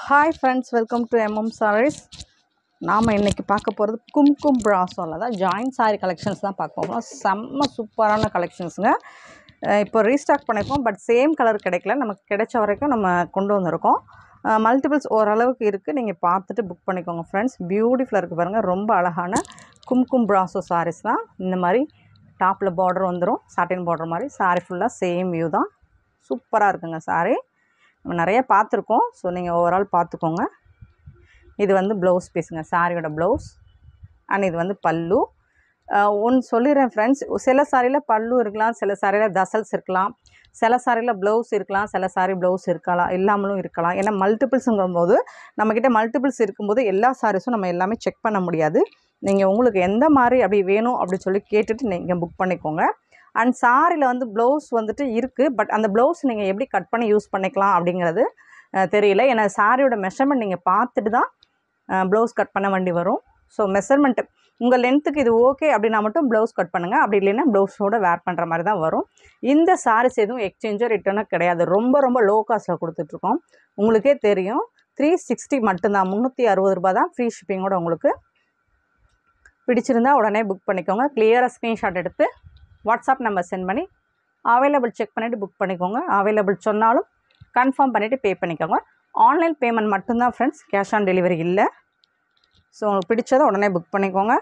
hi friends welcome to MM sarees நாம் இன்றைக்கி பார்க்க போகிறது கும்கும் ப்ராசோவில் தான் ஜாயின்ட் சாரி கலெக்ஷன்ஸ் தான் பார்க்க போகிறோம் செம்ம சூப்பரான கலெக்ஷன்ஸுங்க அஹ் இப்போ ரீஸ்டாக் பண்ணியிருக்கோம் பட் சேம் கலர் கிடைக்கல நமக்கு கிடைச்ச வரைக்கும் நம்ம கொண்டு வந்திருக்கோம் மல்டிபிள்ஸ் ஓரளவுக்கு இருக்குது நீங்கள் பார்த்துட்டு புக் பண்ணிக்கோங்க ஃப்ரெண்ட்ஸ் பியூட்டிஃபுல்லாக இருக்குது பாருங்கள் ரொம்ப அழகான கும்கும் ப்ராசோ சாரீஸ் தான் இந்த மாதிரி டாப்பில் பார்டர் வந்துடும் சாட்டின் பார்டர் மாதிரி சாரி ஃபுல்லாக சேம் வியூ தான் சூப்பராக இருக்குங்க சாரி நம்ம நிறைய பார்த்துருக்கோம் ஸோ நீங்கள் ஓவரால் பார்த்துக்கோங்க இது வந்து ப்ளவுஸ் பீஸுங்க சாரியோட ப்ளவுஸ் அண்ட் இது வந்து பல்லு ஒன்று சொல்லிடுறேன் ஃப்ரெண்ட்ஸ் சில சாரியில் பல்லு இருக்கலாம் சில சாரியில் தசல்ஸ் இருக்கலாம் சில சாரியில் ப்ளவுஸ் இருக்கலாம் சில சாரி ப்ளவுஸ் இருக்கலாம் இல்லாமலும் இருக்கலாம் ஏன்னா மல்டிபிள்ஸுங்கும் போது நம்மக்கிட்ட மல்டிபிள்ஸ் இருக்கும்போது எல்லா சாரீஸும் நம்ம எல்லாமே செக் பண்ண முடியாது நீங்கள் உங்களுக்கு எந்த மாதிரி அப்படி வேணும் அப்படி சொல்லி கேட்டுட்டு நீங்கள் புக் பண்ணிக்கோங்க அண்ட் சாரியில் வந்து ப்ளவுஸ் வந்துட்டு இருக்குது பட் அந்த ப்ளவுஸ் நீங்கள் எப்படி கட் பண்ணி யூஸ் பண்ணிக்கலாம் அப்படிங்கிறது அஹ், தெரியல ஏன்னா சாரியோட மெஷர்மெண்ட் நீங்கள் பார்த்துட்டு தான் ப்ளவுஸ் கட் பண்ண வேண்டி வரும் ஸோ மெஷர்மெண்ட்டு உங்கள் லென்த்துக்கு இது ஓகே அப்படின்னா மட்டும் ப்ளவுஸ் கட் பண்ணுங்கள் அப்படி இல்லைன்னா ப்ளவுஸோட வேர் பண்ணுற மாதிரி தான் வரும் இந்த சாரீஸ் எதுவும் எக்ஸ்சேஞ்சோ ரிட்டர்னோ கிடையாது ரொம்ப ரொம்ப லோ காஸ்ட்டில் கொடுத்துட்ருக்கோம் உங்களுக்கே தெரியும் த்ரீ சிக்ஸ்டி மட்டும்தான் முந்நூற்றி அறுபது ரூபா தான் ஃப்ரீ ஷிப்பிங்கோட உங்களுக்கு பிடிச்சிருந்தா உடனே புக் பண்ணிக்கோங்க கிளியராக ஸ்க்ரீன்ஷாட் எடுத்து வாட்ஸ்அப் நம்பர் சென்ட் பண்ணி அவைலபிள் செக் பண்ணிவிட்டு புக் பண்ணிக்கோங்க அவைலபிள் சொன்னாலும் கன்ஃபார்ம் பண்ணிவிட்டு பே பண்ணிக்கோங்க ஆன்லைன் பேமெண்ட் மட்டும்தான் ஃப்ரெண்ட்ஸ் கேஷ் ஆன் டெலிவரி இல்லை ஸோ உங்களுக்கு பிடிச்சதை உடனே புக் பண்ணிக்கோங்க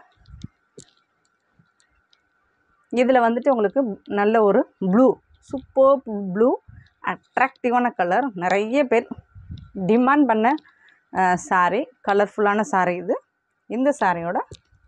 இதில் வந்துட்டு உங்களுக்கு நல்ல ஒரு ப்ளூ சூப்பர் ப்ளூ அட்ராக்டிவான கலர் நிறைய பேர் டிமாண்ட் பண்ண சாரீ கலர்ஃபுல்லான சாரீ இது இந்த சாரியோட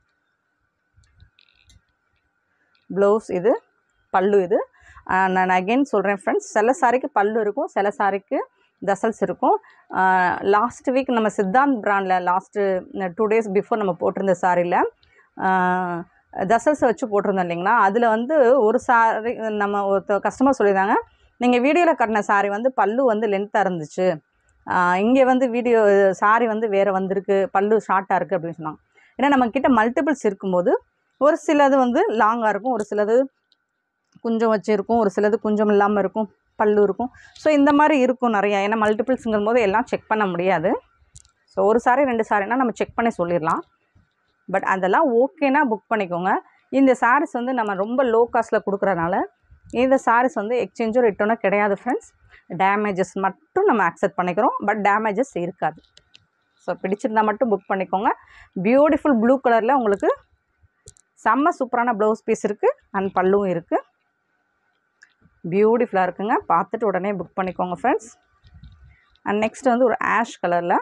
ப்ளவுஸ் இது பல்லு இது ஆஹ் நான் அகெயின் சொல்கிறேன் ஃப்ரெண்ட்ஸ் சில சாரிக்கு பல்லு இருக்கும் சில சாரிக்கு தசல்ஸ் இருக்கும் லாஸ்ட் வீக் நம்ம சித்தாந்த் பிராண்டில் லாஸ்ட்டு டூ டேஸ் பிஃபோர் நம்ம போட்டிருந்த சாரியில் தசல்ஸ் வச்சு போட்டிருந்தோம் இல்லைங்களா அதில் வந்து ஒரு சாரி நம்ம ஒருத்த கஸ்டமர் சொல்லியிருந்தாங்க நீங்கள் வீடியோவில் கட்டின சாரி வந்து பல்லு வந்து லென்த்தாக இருந்துச்சு இங்கே வந்து வீடியோ சாரி வந்து வேறு வந்திருக்கு பல்லு ஷார்ட்டாக இருக்குது அப்படின்னு சொன்னாங்க ஏன்னா நம்மக்கிட்ட மல்டிபிள்ஸ் இருக்கும்போது ஒரு சிலது வந்து லாங்காக இருக்கும் ஒரு சிலது குஞ்சம் வச்சுருக்கும் ஒரு சிலது குஞ்சம் இல்லாமல் இருக்கும் பல்லு இருக்கும் ஸோ இந்த மாதிரி இருக்கும் நிறையா ஏன்னா மல்டிபிள்ஸுங்கும் போது எல்லாம் செக் பண்ண முடியாது ஸோ ஒரு சாரி ரெண்டு சாரினா நம்ம செக் பண்ணி சொல்லிடலாம் பட் அதெல்லாம் ஓகேனா புக் பண்ணிக்கோங்க இந்த சாரீஸ் வந்து நம்ம ரொம்ப லோ காஸ்ட்டில் கொடுக்குறனால இந்த சாரீஸ் வந்து எக்ஸ்சேஞ்சோ ரிட்டர்னோ கிடையாது ஃப்ரெண்ட்ஸ் டேமேஜஸ் மட்டும் நம்ம அக்செப்ட் பண்ணிக்கிறோம் பட் டேமேஜஸ் இருக்காது ஸோ பிடிச்சிருந்தா மட்டும் புக் பண்ணிக்கோங்க பியூட்டிஃபுல் ப்ளூ கலரில் உங்களுக்கு செம்ம சூப்பரான ப்ளவுஸ் பீஸ் இருக்குது அண்ட் பல்லுவும் இருக்குது பியூட்டிஃபுல்லாக இருக்குங்க பார்த்துட்டு உடனே புக் பண்ணிக்கோங்க ஃப்ரெண்ட்ஸ் அண்ட் நெக்ஸ்ட் வந்து ஒரு ஆஷ் கலரில்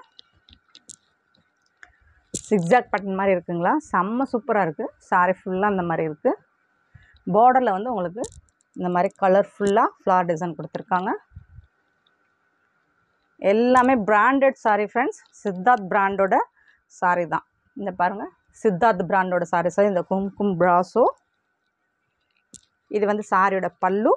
சிக்ஸாக் பட்டன் மாதிரி இருக்குங்களா செம்ம சூப்பராக இருக்குது சாரி ஃபுல்லாக அந்த மாதிரி இருக்குது பார்டரில் வந்து உங்களுக்கு இந்த மாதிரி கலர்ஃபுல்லாக ஃப்ளார் டிசைன் கொடுத்துருக்காங்க எல்லாமே பிராண்டட் சாரி ஃப்ரெண்ட்ஸ் சித்தார்த் பிராண்டோட சாரி தான் இந்த பாருங்கள் சித்தார்த் பிராண்டோட சாரி சார் இந்த கும்கும் பிராசோ இது வந்து சாரியோட பல்லு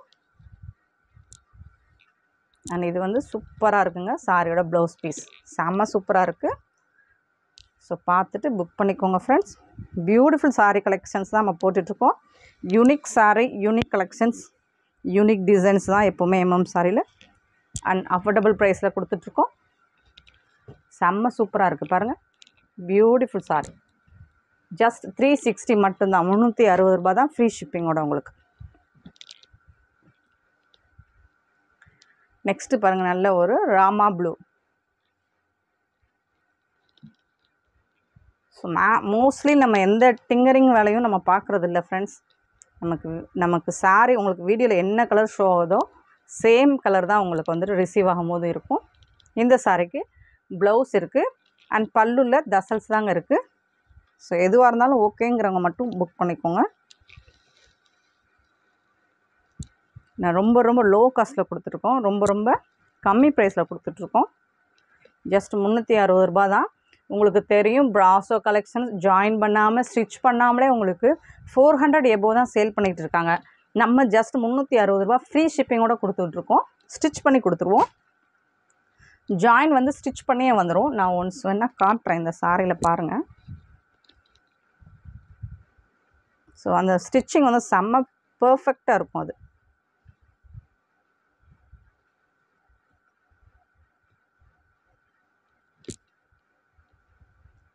அண்ட் இது வந்து சூப்பராக இருக்குங்க சாரியோட ப்ளவுஸ் பீஸ் செம்ம சூப்பராக இருக்குது ஸோ பார்த்துட்டு புக் பண்ணிக்கோங்க ஃப்ரெண்ட்ஸ் பியூட்டிஃபுல் சாரீ கலெக்ஷன்ஸ் தான் நம்ம போட்டுட்ருக்கோம் unique saree unique collections unique designs தான் எப்போவுமே எம்எம் சாரியில் அண்ட் அஃபோர்டபுள் ப்ரைஸில் கொடுத்துட்ருக்கோம் செம்ம சூப்பராக இருக்குது பாருங்கள் beautiful saree just three sixty மட்டும்தான் முந்நூற்றி அறுபது ரூபா தான் ஃப்ரீ ஷிப்பிங்கோட உங்களுக்கு நெக்ஸ்ட்டு பாருங்கள் நல்ல ஒரு ராமா ப்ளூ ஸோ மே மோஸ்ட்லி நம்ம எந்த டிங்கரிங் வேலையும் நம்ம பார்க்குறது இல்லை ஃப்ரெண்ட்ஸ் நமக்கு நமக்கு சாரி உங்களுக்கு வீடியோவில் என்ன கலர் ஷோ ஆகுதோ சேம் கலர் தான் உங்களுக்கு வந்துட்டு ரிசீவ் ஆகும்போது இருக்கும் இந்த சாரிக்கு ப்ளவுஸ் இருக்குது அண்ட் பல்லுல தசல்ஸ் தாங்க இருக்குது ஸோ எதுவாக இருந்தாலும் ஓகேங்கிறவங்க மட்டும் புக் பண்ணிக்கோங்க நான் ரொம்ப ரொம்ப லோ காஸ்ட்டில் கொடுத்துருக்கோம் ரொம்ப ரொம்ப கம்மி ப்ரைஸில் கொடுத்துட்ருக்கோம் ஜஸ்ட் முந்நூற்றி அறுபது ரூபா தான் உங்களுக்கு தெரியும் ப்ராசோ கலெக்ஷன்ஸ் ஜாயின் பண்ணாமல் ஸ்டிச் பண்ணாமலே உங்களுக்கு ஃபோர் ஹண்ட்ரட் எபோ தான் சேல் பண்ணிகிட்டு இருக்காங்க நம்ம ஜஸ்ட் முந்நூற்றி அறுபது ரூபா ஃப்ரீ ஷிப்பிங்கோட கொடுத்துட்ருக்கோம் ஸ்டிச் பண்ணி கொடுத்துருவோம் ஜாயின் வந்து ஸ்டிச் பண்ணியே வந்துடும் நான் ஒன்ஸ் வேணால் காட்டுறேன் இந்த சாரியில் பாருங்கள் ஸோ அந்த ஸ்டிச்சிங் வந்து செம்ம பர்ஃபெக்டாக இருக்கும் அது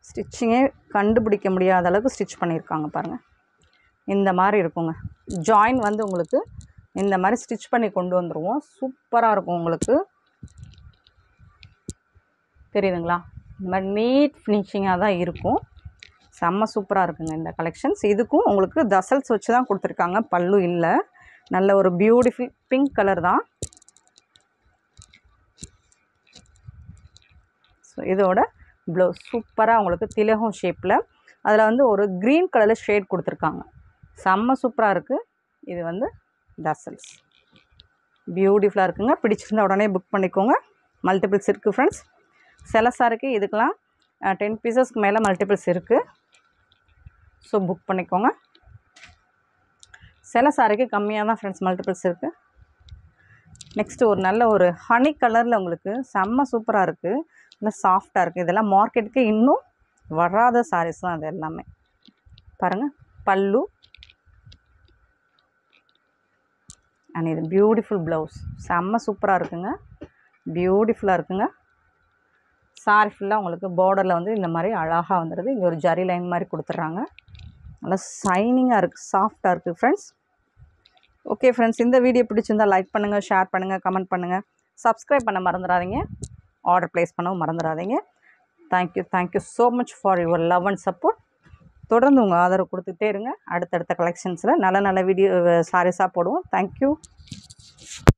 ஸ்டிச்சிங்கே கண்டுபிடிக்க முடியாத அளவுக்கு ஸ்டிச் பண்ணியிருக்காங்க பாருங்கள் இந்த மாதிரி இருக்குங்க ஜாயின் வந்து உங்களுக்கு இந்த மாதிரி ஸ்டிச் பண்ணி கொண்டு வந்துடுவோம் சூப்பராக இருக்கும் உங்களுக்கு தெரியுதுங்களா இந்த மாதிரி நீட் ஃபினிஷிங்காக தான் இருக்கும் செம்ம சூப்பராக இருக்குங்க இந்த கலெக்ஷன்ஸ் இதுக்கும் உங்களுக்கு தசல்ஸ் வச்சு தான் கொடுத்துருக்காங்க பல்லு இல்லை நல்ல ஒரு பியூட்டிஃபுல் பிங்க் கலர் தான் ஸோ இதோட ப்ளவுஸ் சூப்பராக உங்களுக்கு திலகம் ஷேப்பில் அதில் வந்து ஒரு க்ரீன் கலரில் ஷேட் கொடுத்துருக்காங்க செம்ம சூப்பராக இருக்குது இது வந்து தசல்ஸ் பியூட்டிஃபுல்லாக இருக்குங்க பிடிச்சிருந்தா உடனே புக் பண்ணிக்கோங்க மல்டிபிள்ஸ் இருக்குது ஃப்ரெண்ட்ஸ் சில சாருக்கு இதுக்கெலாம் டென் பீசஸ்க்கு மேலே மல்டிபிள்ஸ் இருக்குது ஸோ புக் பண்ணிக்கோங்க சில சாரிக்கு கம்மியாக தான் ஃப்ரெண்ட்ஸ் மல்டிபிள்ஸ் இருக்குது நெக்ஸ்ட்டு ஒரு நல்ல ஒரு ஹனி கலரில் உங்களுக்கு செம்ம சூப்பராக இருக்குது நல்லா சாஃப்டாக இருக்குது இதெல்லாம் மார்க்கெட்டுக்கு இன்னும் வராத சாரீஸ் தான் அது எல்லாமே பாருங்கள் பல்லு அண்ட் இது பியூட்டிஃபுல் ப்ளவுஸ் செம்ம சூப்பராக இருக்குங்க பியூட்டிஃபுல்லாக இருக்குங்க சாரி ஃபுல்லாக உங்களுக்கு பார்டரில் வந்து இந்த மாதிரி அழகாக வந்துடுது இங்கே ஒரு ஜரி லைன் மாதிரி கொடுத்துட்றாங்க நல்லா சைனிங்காக இருக்குது சாஃப்டாக இருக்குது ஃப்ரெண்ட்ஸ் ஓகே ஃப்ரெண்ட்ஸ் இந்த வீடியோ பிடிச்சிருந்தால் லைக் பண்ணுங்கள் ஷேர் பண்ணுங்கள் கமெண்ட் பண்ணுங்கள் சப்ஸ்கிரைப் பண்ண மறந்துடாதீங்க ஆர்டர் ப்ளேஸ் பண்ணவும் மறந்துடாதீங்க thank you thank you so much for your love and support தொடர்ந்து உங்கள் ஆதரவு கொடுத்துட்டே இருங்க அடுத்தடுத்த கலெக்ஷன்ஸில் நல்ல நல்ல வீடியோ சாரீஸாக போடுவோம் தேங்க்யூ